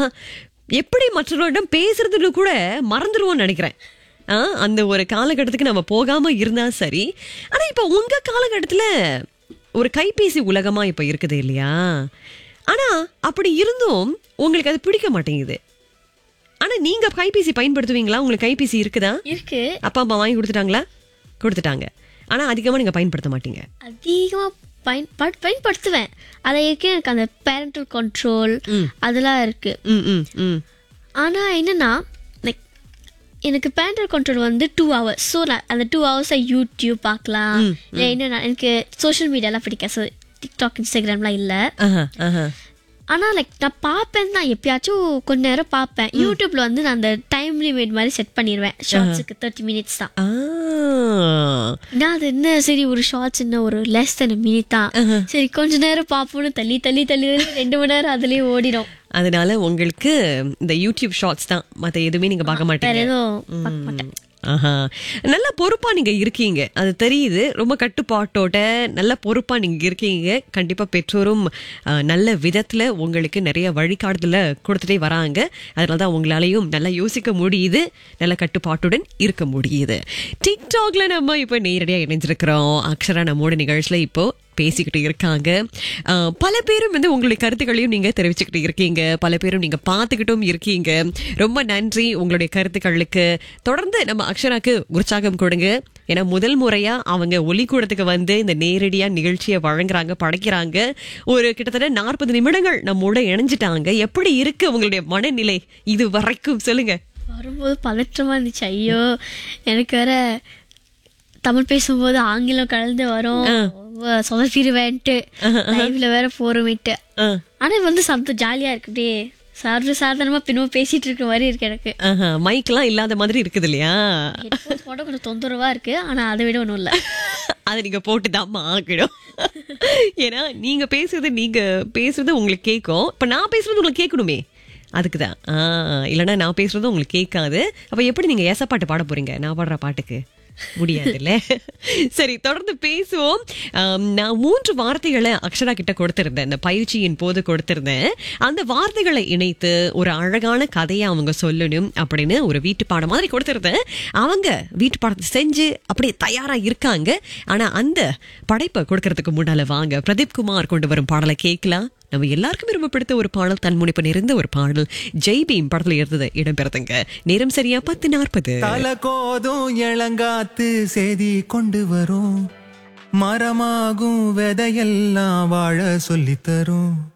எப்படி மற்றவர்களிடம் பேசுறதுன்னு கூட மறந்துடுவோம்னு நினைக்கிறேன் ஆ, அந்த ஒரு காலகட்டத்துக்கு நம்ம போகாம இருந்தா சரி ஆனா இப்ப உங்க காலகட்டத்துல ஒரு கைபேசி உலகமா இப்ப இருக்குது இல்லையா ஆனா அப்படி இருந்தும் உங்களுக்கு அது பிடிக்க மாட்டேங்குது ஆனா நீங்க கைபேசி பயன்படுத்துவீங்களா உங்களுக்கு கைபேசி இருக்குதா இருக்கு அப்பா அம்மா வாங்கி கொடுத்துட்டாங்களா கொடுத்துட்டாங்க ஆனா அதிகமா நீங்க பயன்படுத்த மாட்டீங்க அதிகமா பயன் பட்- பயன்படுத்துவேன் அதை இருக்கு எனக்கு அந்த பேரண்டல் கண்ட்ரோல் அதெல்லாம் இருக்கு ம் ம் ம் ஆனா என்னன்னா like எனக்கு பேரண்டல் கண்ட்ரோல் வந்து டூ ஹவர்ஸ் ஸோ நான் அந்த டூ ஹவர்ஸை யூடியூப் பார்க்கலாம் இல்லை என்னன்னா எனக்கு சோஷியல் மீடியாலாம் பிடிக்காது ஸோ டிக்டாக் இன்ஸ்டாகிராம்லாம் இல்லை ஆஹா ஆஹா ஆனா லைக் நான் பார்ப்பேன் தான் எப்பயாச்சும் கொஞ்ச நேரம் பார்ப்பேன் யூடியூப்ல வந்து நான் அந்த டைம் லிமிட் மாதிரி செட் பண்ணிடுவேன் ஷார்ட்ஸுக்கு தேர்ட்டி மினிட்ஸ் தான் ஆ நான் அது என்ன சரி ஒரு ஷார்ட்ஸ் என்ன ஒரு லெஸ் தென் மினிட் தான் சரி கொஞ்ச நேரம் பார்ப்போம்னு தள்ளி தள்ளி தள்ளி தள்ளி ரெண்டு மணி நேரம் அதுலயே ஓடிடும் அதனால உங்களுக்கு இந்த யூடியூப் ஷார்ட்ஸ் தான் மத்த எதுவுமே நீங்க பார்க்க வேற மாட்டீங்க எதுவும் பார்க்க மாட்டேன் ஆஹா நல்ல பொறுப்பா நீங்க இருக்கீங்க அது தெரியுது ரொம்ப கட்டுப்பாட்டோட நல்ல பொறுப்பா நீங்க இருக்கீங்க கண்டிப்பா பெற்றோரும் அஹ், நல்ல விதத்துல உங்களுக்கு நிறைய வழிகாட்டுதல கொடுத்துட்டே வராங்க அதனால தான் உங்களாலையும் நல்லா யோசிக்க முடியுது நல்ல கட்டுப்பாட்டுடன் இருக்க முடியுது டிக்டாக்ல நம்ம இப்ப நேரடியா இணைஞ்சிருக்கிறோம் அக்ஷரா நம்மோட நிகழ்ச்சியில இப்போ பேசிக்கிட்டு இருக்காங்க அஹ், பல பேரும் வந்து உங்களுடைய கருத்துக்களையும் நீங்க தெரிவிச்சுக்கிட்டு இருக்கீங்க பல பேரும் நீங்க பார்த்துக்கிட்டும் இருக்கீங்க ரொம்ப நன்றி உங்களுடைய கருத்துக்களுக்கு தொடர்ந்து நம்ம அக்ஷராக்கு உற்சாகம் கொடுங்க ஏன்னா முதல் முறையா அவங்க ஒலிக்கூடத்துக்கு வந்து இந்த நேரடியா நிகழ்ச்சியை வழங்குறாங்க படைக்கிறாங்க ஒரு கிட்டத்தட்ட நாற்பது நிமிடங்கள் நம்மோட இணைஞ்சிட்டாங்க எப்படி இருக்கு உங்களுடைய மனநிலை இது வரைக்கும் சொல்லுங்க வரும்போது பதற்றமா இருந்துச்சு ஐயோ எனக்கு வேற தமிழ் பேசும்போது ஆங்கிலம் கலந்து வரும் சொதப்பிடுவேன்ட்டு லைவ்ல வேற போறோமேட்டு அஹ், ஆனா வந்து சந்தோஷம் ஜாலியா இருக்கு அப்படியே சர்வ சாதாரணமா பின்னோ பேசிட்டு இருக்க மாதிரி இருக்கு எனக்கு ஆஹா, மைக்கெல்லாம் இல்லாத மாதிரி இருக்குது இல்லையா ஹெட்ஃபோன்ஸ் போட கொஞ்சம் தொந்தரவா இருக்கு ஆனா அதை விட ஒண்ணும் இல்ல அதை நீங்க போட்டுதான் ஆகிடும் ஏன்னா நீங்க பேசுறது நீங்க பேசுறது உங்களுக்கு கேட்கும் இப்ப நான் பேசுறது உங்களுக்கு கேட்கணுமே அதுக்குதான் ஆ, இல்லைன்னா நான் பேசுறது உங்களுக்கு கேட்காது அப்ப எப்படி நீங்க ஏச பாட்டு பாட போறீங்க நான் பாடுற பாட்டுக்கு முடியாதுல்ல சரி தொடர்ந்து பேசுவோம் ஆம், நான் மூன்று வார்த்தைகளை அக்ஷரா கிட்ட கொடுத்திருந்தேன் இந்த பயிற்சியின் போது கொடுத்திருந்தேன் அந்த வார்த்தைகளை இணைத்து ஒரு அழகான கதையை அவங்க சொல்லணும் அப்படின்னு ஒரு வீட்டு பாடம் மாதிரி கொடுத்திருந்தேன் அவங்க வீட்டு பாடத்தை செஞ்சு அப்படியே தயாரா இருக்காங்க ஆனா அந்த படைப்பை கொடுக்கறதுக்கு முன்னால வாங்க பிரதீப் குமார் கொண்டு வரும் பாடலை கேட்கலாம் நம்ம எல்லாருக்குமே ரொம்ப பிடித்த ஒரு பாடல் தன்முனைப்பு நிறைந்த ஒரு பாடல் ஜெய் பீம் படத்துல இருந்தது இடம்பெறுதுங்க நேரம் சரியா பத்து நாற்பது தல கோதும் இளங்காத்து செய்தி கொண்டு வரும் மரமாகும் விதையெல்லாம் வாழ சொல்லித் தரும்